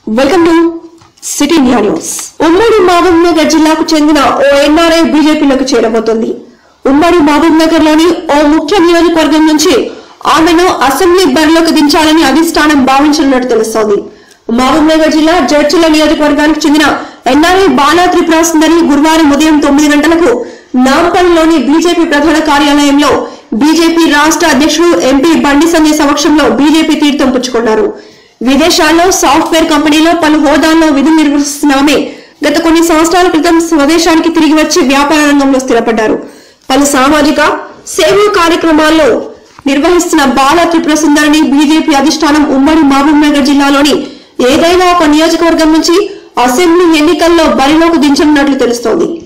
welcome to city India news ఉమ్మడి మహబూబ్ నగర్ జిల్లాకు చెందిన ఓ ఎన్ఆర్ఐ బీజేపీలోకి చేరబోతోంది ఉమ్మడి మహబూబ్ నగర్ లోని ఓ ముఖ్య నియోజకవర్గం నుంచి ఆమెను అసెంబ్లీ బరిలోకి దించాలని అధిష్టానం భావించినట్టు తెలుస్తోంది మహబూబ్ నగర్ జిల్లా జడ్చిల నియోజకవర్గానికి చెందిన ఎన్ఆర్ఐ బాలా త్రిపుర సుందరి గురువారం ఉదయం తొమ్మిది గంటలకు నాంపల్లిలోని బీజేపీ ప్రధాన కార్యాలయంలో బీజేపీ రాష్ట్ర అధ్యక్షుడు ఎంపీ బండి సంజయ్ సమక్షంలో బీజేపీ తీర్థం పుచ్చుకున్నారు విదేశాల్లో సాఫ్ట్వేర్ కంపెనీలో పలు హోదాల్లో విధులు నిర్వహిస్తున్న ఆమె గత కొన్ని సంవత్సరాల క్రితం స్వదేశానికి తిరిగి వచ్చి వ్యాపార రంగంలో స్థిరపడ్డారు పలు సామాజిక సేవా కార్యక్రమాల్లో నిర్వహిస్తున్న బాల త్రిపుర సుందరిని బీజేపీ అధిష్టానం ఉమ్మడి మహబూబ్ నగర్ జిల్లాలోని ఏదైనా ఒక నియోజకవర్గం నుంచి అసెంబ్లీ ఎన్నికల్లో బరిలోకి దించనున్నట్లు తెలుస్తోంది